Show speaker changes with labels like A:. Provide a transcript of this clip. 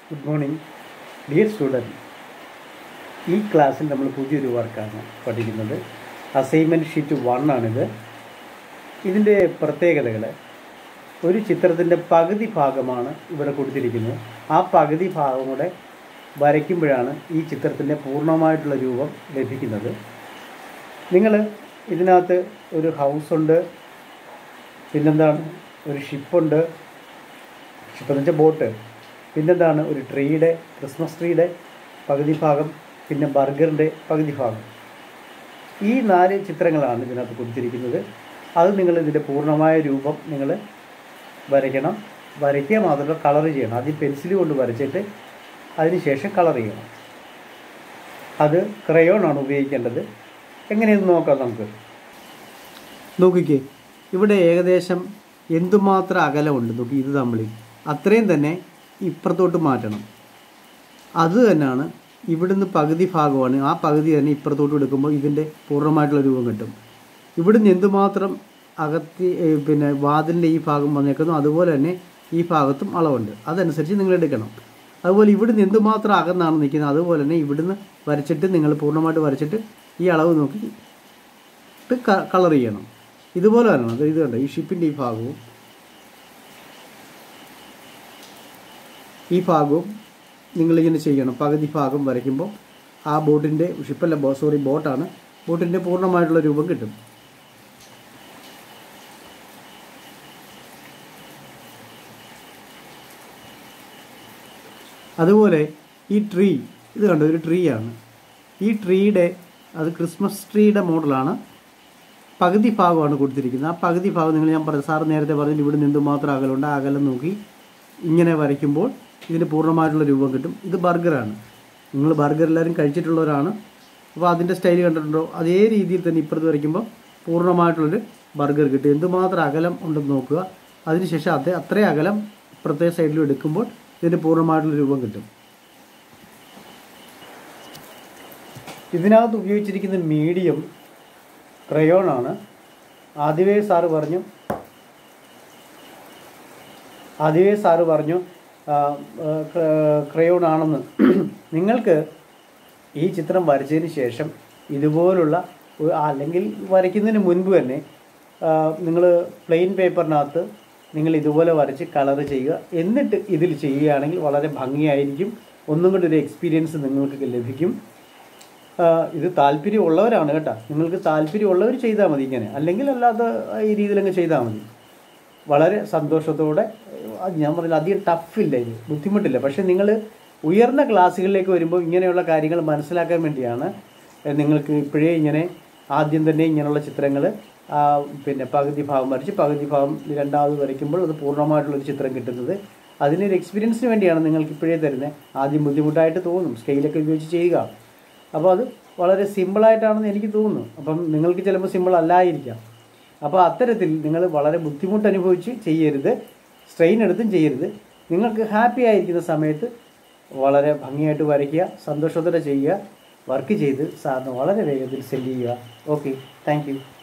A: good morning dear student ഈ ക്ലാസ്സിൽ നമ്മൾ പുതിയൊരു വർക്കാണ് പഠിക്കുന്നത് അസൈൻമെൻറ്റ് ഷീറ്റ് വൺ ആണിത് ഇതിൻ്റെ പ്രത്യേകതകൾ ഒരു ചിത്രത്തിൻ്റെ പകുതി ഭാഗമാണ് ഇവിടെ കൊടുത്തിരിക്കുന്നത് ആ പകുതി ഭാഗം കൂടെ വരയ്ക്കുമ്പോഴാണ് ഈ ചിത്രത്തിൻ്റെ പൂർണ്ണമായിട്ടുള്ള രൂപം ലഭിക്കുന്നത് നിങ്ങൾ ഇതിനകത്ത് ഒരു ഹൗസുണ്ട് പിന്നെന്താണ് ഒരു ഷിപ്പുണ്ട് ഷിപ്പ് എന്ന് വെച്ചാൽ ബോട്ട് പിന്നെന്താണ് ഒരു ട്രീയുടെ ക്രിസ്മസ് ട്രീയുടെ പകുതി ഭാഗം പിന്നെ ബർഗറിൻ്റെ പകുതി ഭാഗം ഈ നാല് ചിത്രങ്ങളാണ് ഇതിനകത്ത് കൊടുത്തിരിക്കുന്നത് അത് നിങ്ങൾ ഇതിൻ്റെ പൂർണ്ണമായ രൂപം നിങ്ങൾ വരയ്ക്കണം വരയ്ക്കുക മാത്രമല്ല കളർ ചെയ്യണം ആദ്യം പെൻസിൽ കൊണ്ട് വരച്ചിട്ട് അതിനുശേഷം കളർ ചെയ്യണം അത് ക്രയോൺ ആണ് ഉപയോഗിക്കേണ്ടത് എങ്ങനെയെന്ന് നോക്കാം നമുക്ക് നോക്കിക്കേ ഇവിടെ ഏകദേശം എന്തുമാത്രം അകലമുണ്ട് നോക്കി ഇത് തമ്മിൽ അത്രയും തന്നെ ഇപ്പുറത്തോട്ട് മാറ്റണം അത് തന്നെയാണ് ഇവിടുന്ന് പകുതി ഭാഗമാണ് ആ പകുതി തന്നെ ഇപ്പുറത്തോട്ട് എടുക്കുമ്പോൾ ഇതിൻ്റെ പൂർണ്ണമായിട്ടുള്ള രൂപം കിട്ടും ഇവിടുന്ന് എന്തുമാത്രം അകത്തി ഏ, പിന്നെ വാതിലിൻ്റെ ഈ ഭാഗം വന്നേക്കുന്നു അതുപോലെ തന്നെ ഈ ഭാഗത്തും അളവുണ്ട് അതനുസരിച്ച് നിങ്ങൾ എടുക്കണം അതുപോലെ ഇവിടുന്ന് എന്തുമാത്രം അകന്നാണ് നിൽക്കുന്നത് അതുപോലെ തന്നെ ഇവിടുന്ന് വരച്ചിട്ട് നിങ്ങൾ പൂർണ്ണമായിട്ട് വരച്ചിട്ട് ഈ അളവ് നോക്കി കളർ ചെയ്യണം ഇതുപോലെ വരണം അത് ഇത് കണ്ടോ ഈ ഷിപ്പിൻ്റെ ഈ ഭാഗവും ഈ ഭാഗവും നിങ്ങളിങ്ങനെ ചെയ്യണം പകുതി ഭാഗം വരയ്ക്കുമ്പോൾ ആ ബോട്ടിൻ്റെ ഷിപ്പല്ല ബോ സോറി ബോട്ടാണ് ബോട്ടിൻ്റെ പൂർണ്ണമായിട്ടുള്ള രൂപം കിട്ടും അതുപോലെ ഈ ട്രീ ഇത് കണ്ടോ ഒരു ട്രീ ആണ് ഈ ട്രീയുടെ അത് ക്രിസ്മസ് ട്രീയുടെ മോഡലാണ് പകുതി ഭാഗമാണ് കൊടുത്തിരിക്കുന്നത് ആ പകുതി ഭാഗം നിങ്ങൾ ഞാൻ പറഞ്ഞു സാർ നേരത്തെ പറഞ്ഞു ഇവിടെ നിന്ന് മാത്രം അകലുണ്ട് ആ അകലം നോക്കി ഇങ്ങനെ വരയ്ക്കുമ്പോൾ ഇതിന് പൂർണ്ണമായിട്ടുള്ള രൂപം കിട്ടും ഇത് ബർഗറാണ് നിങ്ങൾ ബർഗർ എല്ലാവരും കഴിച്ചിട്ടുള്ളവരാണ് അപ്പോൾ അതിൻ്റെ സ്റ്റൈൽ കണ്ടിട്ടുണ്ടോ അതേ രീതിയിൽ തന്നെ ഇപ്പുറത്ത് വരയ്ക്കുമ്പോൾ പൂർണ്ണമായിട്ടുള്ളൊരു ബർഗർ കിട്ടും എന്തുമാത്രം അകലം ഉണ്ടെന്ന് നോക്കുക അതിനുശേഷം അതേ അത്രയും അകലം പ്രത്യേക സൈഡിലും എടുക്കുമ്പോൾ ഇതിന് പൂർണ്ണമായിട്ടുള്ള രൂപം കിട്ടും ഇതിനകത്ത് ഉപയോഗിച്ചിരിക്കുന്ന മീഡിയം ക്രയോൺ ആണ് ആദ്യമേ സാറ് പറഞ്ഞു ആദ്യമേ സാറ് പറഞ്ഞു ക്രയോൺ ആണെന്ന് നിങ്ങൾക്ക് ഈ ചിത്രം വരച്ചതിന് ശേഷം ഇതുപോലുള്ള ഒരു- അല്ലെങ്കിൽ വരയ്ക്കുന്നതിന് മുൻപ് തന്നെ നിങ്ങൾ പ്ലെയിൻ പേപ്പറിനകത്ത് നിങ്ങൾ ഇതുപോലെ വരച്ച് കളർ ചെയ്യുക എന്നിട്ട് ഇതിൽ ചെയ്യുകയാണെങ്കിൽ വളരെ ഭംഗിയായിരിക്കും ഒന്നും കൂടി ഒരു എക്സ്പീരിയൻസ് നിങ്ങൾക്ക് ലഭിക്കും ആ, ഇത് താല്പര്യമുള്ളവരാണ് കേട്ടോ നിങ്ങൾക്ക് താല്പര്യമുള്ളവർ ചെയ്താൽ മതി ഇങ്ങനെ അല്ലെങ്കിൽ അല്ലാതെ ഈ രീതിയിലങ്ങ് ചെയ്താൽ മതി വളരെ സന്തോഷത്തോടെ അത് ഞാൻ പറഞ്ഞില്ല അധികം ടഫില്ല ഇത് ബുദ്ധിമുട്ടില്ല പക്ഷേ നിങ്ങൾ ഉയർന്ന ക്ലാസ്സുകളിലേക്ക് വരുമ്പോൾ ഇങ്ങനെയുള്ള കാര്യങ്ങൾ മനസ്സിലാക്കാൻ വേണ്ടിയാണ് എ, നിങ്ങൾക്ക് ഇപ്പോഴേ ഇങ്ങനെ ആദ്യം തന്നെ ഇങ്ങനെയുള്ള ചിത്രങ്ങൾ പിന്നെ പകുതി ഭാഗം വരച്ച് പകുതി ഭാഗം രണ്ടാമത് വരയ്ക്കുമ്പോൾ അത് പൂർണ്ണമായിട്ടുള്ളൊരു ചിത്രം കിട്ടുന്നത് അതിനൊരു എക്സ്പീരിയൻസിന് വേണ്ടിയാണ് നിങ്ങൾക്ക് ഇപ്പോഴേ തരുന്നത് ആദ്യം ബുദ്ധിമുട്ടായിട്ട് തോന്നും സ്കെയിലൊക്കെ ഉപയോഗിച്ച് ചെയ്യുക അപ്പോൾ അത് വളരെ സിമ്പിളായിട്ടാണെന്ന് എനിക്ക് തോന്നുന്നു അപ്പം നിങ്ങൾക്ക് ചിലപ്പോൾ സിമ്പിൾ അല്ലായിരിക്കാം അപ്പോൾ അത്തരത്തിൽ നിങ്ങൾ വളരെ ബുദ്ധിമുട്ട് അനുഭവിച്ച് ചെയ്യരുത് സ്ട്രെയിൻ എടുത്തും ചെയ്യരുത് നിങ്ങൾക്ക് ഹാപ്പി ആയിരിക്കുന്ന സമയത്ത് വളരെ ഭംഗിയായിട്ട് വരയ്ക്കുക സന്തോഷത്തോടെ ചെയ്യുക വർക്ക് ചെയ്ത് സാറിന് വളരെ വേഗത്തിൽ സെൻഡ് ചെയ്യുക ഓക്കെ താങ്ക് യു